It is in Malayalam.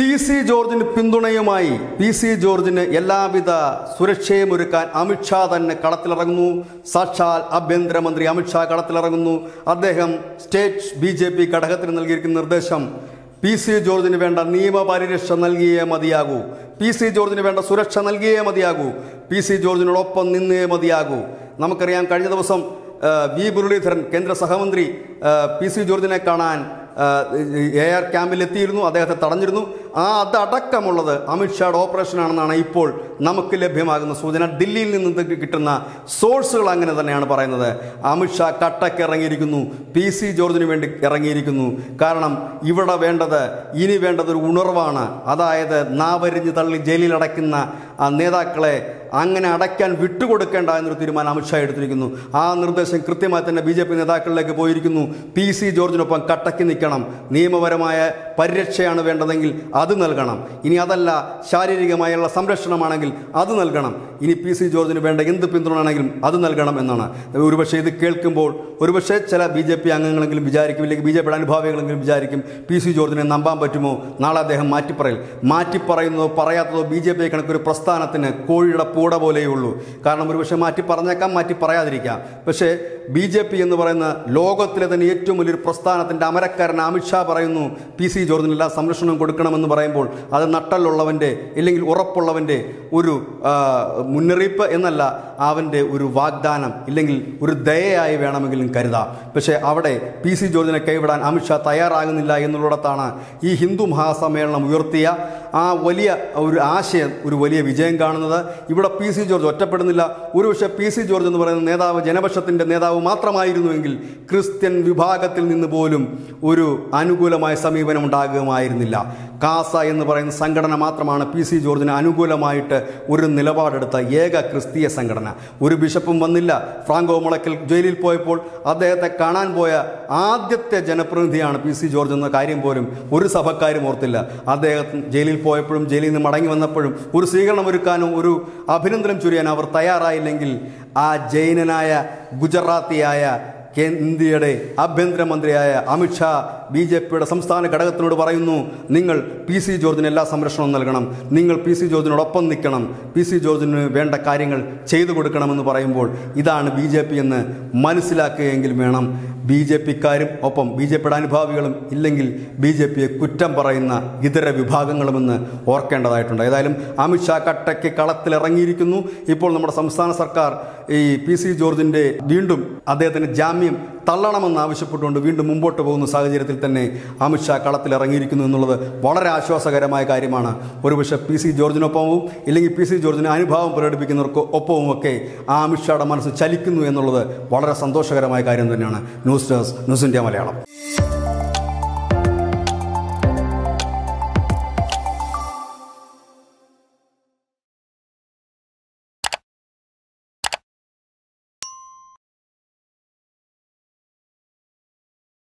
പി സി ജോർജിന് പിന്തുണയുമായി പി സി ജോർജിന് എല്ലാവിധ സുരക്ഷയും ഒരുക്കാൻ അമിത്ഷാ തന്നെ കളത്തിലിറങ്ങുന്നു സാക്ഷാൽ ആഭ്യന്തരമന്ത്രി അമിത്ഷാ കളത്തിലിറങ്ങുന്നു അദ്ദേഹം സ്റ്റേറ്റ് ബി ജെ പി ഘടകത്തിന് നൽകിയിരിക്കുന്ന നിർദ്ദേശം പി സി ജോർജിന് വേണ്ട നിയമപരിരക്ഷ നൽകിയേ മതിയാകൂ പി സി ജോർജിന് വേണ്ട സുരക്ഷ നൽകിയേ മതിയാകൂ പി സി ജോർജിനോടൊപ്പം നിന്നേ മതിയാകൂ നമുക്കറിയാം കഴിഞ്ഞ ദിവസം ആ, വി മുരളീധരൻ കേന്ദ്ര സഹമന്ത്രി ആ, പി സി ജോർജിനെ കാണാൻ എ ആർ ക്യാമ്പിൽ എത്തിയിരുന്നു അദ്ദേഹത്തെ തടഞ്ഞിരുന്നു ആ അതടക്കമുള്ളത് അമിത്ഷായുടെ ഓപ്പറേഷനാണെന്നാണ് ഇപ്പോൾ നമുക്ക് ലഭ്യമാകുന്ന സൂചന ദില്ലിയിൽ നിന്ന് കിട്ടുന്ന സോഴ്സുകൾ അങ്ങനെ തന്നെയാണ് പറയുന്നത് അമിത്ഷാ കട്ടക്ക് ഇറങ്ങിയിരിക്കുന്നു പി സി ജോർജിന് വേണ്ടി ഇറങ്ങിയിരിക്കുന്നു കാരണം ഇവിടെ വേണ്ടത് ഇനി വേണ്ടത് ഒരു ഉണർവാണ് അതായത് നാവരിഞ്ഞ് തള്ളി ജയിലിൽ അടയ്ക്കുന്ന ആ നേതാക്കളെ അങ്ങനെ അടയ്ക്കാൻ വിട്ടുകൊടുക്കേണ്ട എന്നൊരു തീരുമാനം അമിത്ഷാ എടുത്തിരിക്കുന്നു ആ നിർദ്ദേശം കൃത്യമായി തന്നെ ബി ജെ പി നേതാക്കളിലേക്ക് പോയിരിക്കുന്നു പി സി ജോർജിനൊപ്പം കട്ടക്ക് നിൽക്കണം നിയമപരമായ പരിരക്ഷയാണ് വേണ്ടതെങ്കിൽ അത് നൽകണം ഇനി അതല്ല ശാരീരികമായുള്ള സംരക്ഷണമാണെങ്കിൽ അത് നൽകണം ഇനി പി സി ജോർജിന് വേണ്ട എന്ത് പിന്തുണയാണെങ്കിലും അത് നൽകണം എന്നാണ് ഒരുപക്ഷെ ഇത് കേൾക്കുമ്പോൾ ഒരുപക്ഷെ ചില ബി ജെ പി അംഗങ്ങളെങ്കിലും വിചാരിക്കും ഇല്ലെങ്കിൽ ബി ജെ പിയുടെ അനുഭാവികളെങ്കിലും വിചാരിക്കും പി സി ജോർജിനെ നമ്പാൻ പറ്റുമോ നാളെ അദ്ദേഹം മാറ്റിപ്പറയിൽ മാറ്റിപ്പറയുന്നതോ പറയാത്തതോ ബി ജെ പി കണക്കൊരു പ്രസ്ഥാനത്തിന് കോഴിയുടെ പൂട പോലെയുള്ളൂ കാരണം ഒരുപക്ഷെ മാറ്റി പറഞ്ഞേക്കാം മാറ്റി പറയാതിരിക്കാം പക്ഷേ ബി ജെ പി എന്ന് പറയുന്ന ലോകത്തിലെ തന്നെ ഏറ്റവും വലിയൊരു പ്രസ്ഥാനത്തിൻ്റെ അമരക്കാരൻ അമിത്ഷാ പറയുന്നു പി സി ജോർജിന് എല്ലാ സംരക്ഷണവും കൊടുക്കണമെന്ന് പറയുമ്പോൾ അത് നട്ടലുള്ളവൻ്റെ ഇല്ലെങ്കിൽ ഉറപ്പുള്ളവൻ്റെ ഒരു ആ, മുന്നറിയിപ്പ് എന്നല്ല അവൻ്റെ ഒരു വാഗ്ദാനം ഇല്ലെങ്കിൽ ഒരു ദയയായി വേണമെങ്കിലും കരുതാം പക്ഷേ അവിടെ പി സി ജോർജിനെ കൈവിടാൻ അമിത്ഷാ തയ്യാറാകുന്നില്ല എന്നുള്ളിടത്താണ് ഈ ഹിന്ദു മഹാസമ്മേളനം ഉയർത്തിയ ആ വലിയ ഒരു ആശയം ഒരു വലിയ വിജയം കാണുന്നത് ഇവിടെ പി സി ജോർജ് ഒറ്റപ്പെടുന്നില്ല ഒരുപക്ഷെ പി സി ജോർജ് എന്ന് പറയുന്ന നേതാവ് ജനപക്ഷത്തിൻ്റെ നേതാവ് മാത്രമായിരുന്നുവെങ്കിൽ ക്രിസ്ത്യൻ വിഭാഗത്തിൽ നിന്ന് പോലും ഒരു അനുകൂലമായ സമീപനം ഉണ്ടാകുമായിരുന്നില്ല കാസ എന്ന് പറയുന്ന സംഘടന മാത്രമാണ് പി സി ജോർജിന് അനുകൂലമായിട്ട് ഒരു നിലപാടെടുത്ത ഏക ക്രിസ്തീയ സംഘടന ഒരു ബിഷപ്പും വന്നില്ല ഫ്രാങ്കോ മുളയ്ക്കൽ ജയിലിൽ പോയപ്പോൾ അദ്ദേഹത്തെ കാണാൻ പോയ ആദ്യത്തെ ജനപ്രതിനിധിയാണ് പി സി ജോർജ് എന്ന കാര്യം പോലും ഒരു സഭക്കാരും ഓർത്തില്ല അദ്ദേഹം ജയിലിൽ പോയപ്പോഴും ജയിലിൽ നിന്ന് മടങ്ങി വന്നപ്പോഴും ഒരു സ്വീകരണം ഒരുക്കാനോ ഒരു അഭിനന്ദനം ചൊരിയാൻ അവർ തയ്യാറായില്ലെങ്കിൽ ആ ജൈനനായ ഗുജറാത്തിയായ കേ ഇന്ത്യയുടെ ആഭ്യന്തരമന്ത്രിയായ അമിത്ഷാ ബി ജെ പിയുടെ സംസ്ഥാന ഘടകത്തിനോട് പറയുന്നു നിങ്ങൾ പി സി ജോർജിന് എല്ലാ സംരക്ഷണവും നൽകണം നിങ്ങൾ പി സി ജോർജിനോടൊപ്പം നിൽക്കണം പി സി ജോർജിന് വേണ്ട കാര്യങ്ങൾ ചെയ്തു കൊടുക്കണമെന്ന് പറയുമ്പോൾ ഇതാണ് ബി ജെ പി എന്ന് മനസ്സിലാക്കുകയെങ്കിൽ വേണം ബി ജെ പിക്കാരും ഒപ്പം ബി ജെ പിയുടെ അനുഭാവികളും ഇല്ലെങ്കിൽ ബി ജെ പിയെ കുറ്റം പറയുന്ന ഇതര വിഭാഗങ്ങളുമെന്ന് ഓർക്കേണ്ടതായിട്ടുണ്ട് ഏതായാലും അമിത്ഷാ കട്ടയ്ക്ക് കളത്തിലിറങ്ങിയിരിക്കുന്നു ഇപ്പോൾ നമ്മുടെ സംസ്ഥാന സർക്കാർ ഈ പി സി ജോർജിൻ്റെ വീണ്ടും അദ്ദേഹത്തിന് ജാമ്യം തള്ളണമെന്ന് ആവശ്യപ്പെട്ടുകൊണ്ട് വീണ്ടും മുമ്പോട്ട് പോകുന്ന സാഹചര്യത്തിൽ തന്നെ അമിത്ഷാ കളത്തിലിറങ്ങിയിരിക്കുന്നു എന്നുള്ളത് വളരെ ആശ്വാസകരമായ കാര്യമാണ് ഒരുപക്ഷെ പി സി ജോർജിനൊപ്പവും ഇല്ലെങ്കിൽ പി സി ജോർജിന് അനുഭാവം പ്രകടിപ്പിക്കുന്നവർക്ക് ഒപ്പവും ഒക്കെ ആ അമിത്ഷായുടെ മനസ്സ് ചലിക്കുന്നു എന്നുള്ളത് വളരെ സന്തോഷകരമായ കാര്യം തന്നെയാണ് news desk news India Malayalam